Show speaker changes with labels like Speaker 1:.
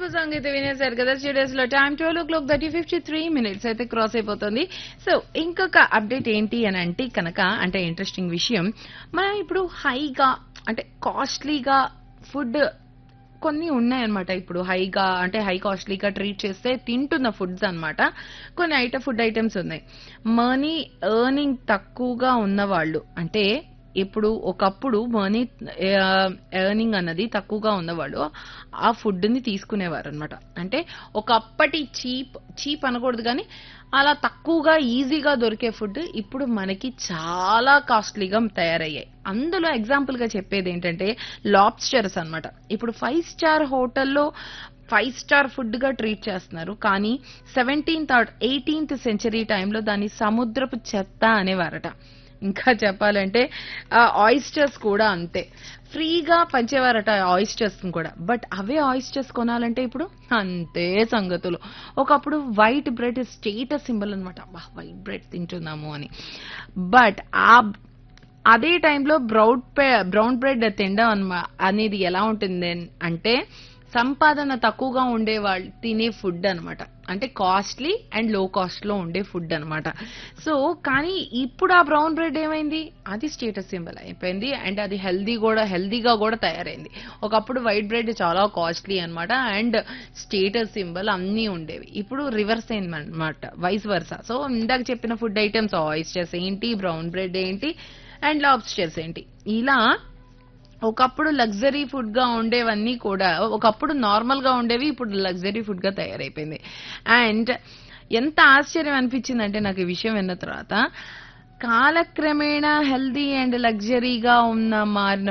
Speaker 1: beautiful song అయితే వినేశారు కదా studios లో time twelve o'clock thirty fifty three minutes అయితే క్రాస్ అయిపోతుంది సో ఇంకొక అప్డేట్ ఏంటి అని అంటే కనుక అంటే ఇంట్రెస్టింగ్ విషయం మనం ఇప్పుడు హైగా అంటే కాస్ట్లీగా ఫుడ్ కొన్ని ఉన్నాయన్నమాట ఇప్పుడు హైగా అంటే హై కాస్ట్లీగా ట్రీట్ చేస్తే తింటున్న ఫుడ్స్ అన్నమాట కొన్ని ఐటమ్ ఫుడ్ ఐటమ్స్ ఉన్నాయి మనీ ఎర్నింగ్ తక్కువగా ఉన్నవాళ్ళు అంటే ఇప్పుడు ఒకప్పుడు మనీ ఎర్నింగ్ అన్నది తక్కువగా ఉన్నవాళ్ళు ఆ ఫుడ్ ని తీసుకునేవారు అనమాట అంటే ఒకప్పటి చీప్ చీప్ అనకూడదు కానీ అలా తక్కువగా ఈజీగా దొరికే ఫుడ్ ఇప్పుడు మనకి చాలా కాస్ట్లీగా తయారయ్యాయి అందులో ఎగ్జాంపుల్ గా చెప్పేది ఏంటంటే లాబ్స్టర్స్ అన్నమాట ఇప్పుడు ఫైవ్ స్టార్ హోటల్లో ఫైవ్ స్టార్ ఫుడ్ గా ట్రీట్ చేస్తున్నారు కానీ సెవెంటీన్త్ ఎయిటీన్త్ సెంచరీ టైంలో దాన్ని సముద్రపు చెత్త అనేవారట ఇంకా చెప్పాలంటే ఆయిస్టర్స్ కూడా అంతే ఫ్రీగా పంచేవారట ఆయిస్టర్స్ కూడా బట్ అవే ఆయిస్టర్స్ కొనాలంటే ఇప్పుడు అంతే సంగతులు ఒకప్పుడు వైట్ బ్రెడ్ స్టేటస్ సింబల్ అనమాట వైట్ బ్రెడ్ తింటున్నాము అని బట్ ఆ అదే టైంలో బ్రౌన్ బ్రౌన్ బ్రెడ్ తినడం అన్మా అనేది ఎలా ఉంటుంది అంటే సంపాదన తక్కువగా ఉండే వాళ్ళు తినే ఫుడ్ అన్నమాట అంటే కాస్ట్లీ అండ్ లో కాస్ట్ లో ఉండే ఫుడ్ అన్నమాట సో కానీ ఇప్పుడు ఆ బ్రౌన్ బ్రెడ్ ఏమైంది అది స్టేటస్ సింబల్ అయిపోయింది అండ్ అది హెల్దీ కూడా హెల్దీగా కూడా తయారైంది ఒకప్పుడు వైట్ బ్రెడ్ చాలా కాస్ట్లీ అన్నమాట అండ్ స్టేటస్ సింబల్ అన్నీ ఉండేవి ఇప్పుడు రివర్స్ అయింది అనమాట వైస్ వర్సా సో ఇందాక చెప్పిన ఫుడ్ ఐటమ్స్ ఆయిస్టర్స్ ఏంటి బ్రౌన్ బ్రెడ్ ఏంటి అండ్ లాబ్స్టర్స్ ఏంటి ఇలా ఒకప్పుడు లగ్జరీ ఫుడ్ గా ఉండేవన్నీ కూడా ఒకప్పుడు నార్మల్ గా ఉండేవి ఇప్పుడు లగ్జరీ ఫుడ్ గా తయారైపోయింది అండ్ ఎంత ఆశ్చర్యం అనిపించిందంటే నాకు ఈ విషయం విన్న తర్వాత కాలక్రమేణా హెల్దీ అండ్ లగ్జరీగా ఉన్న మారిన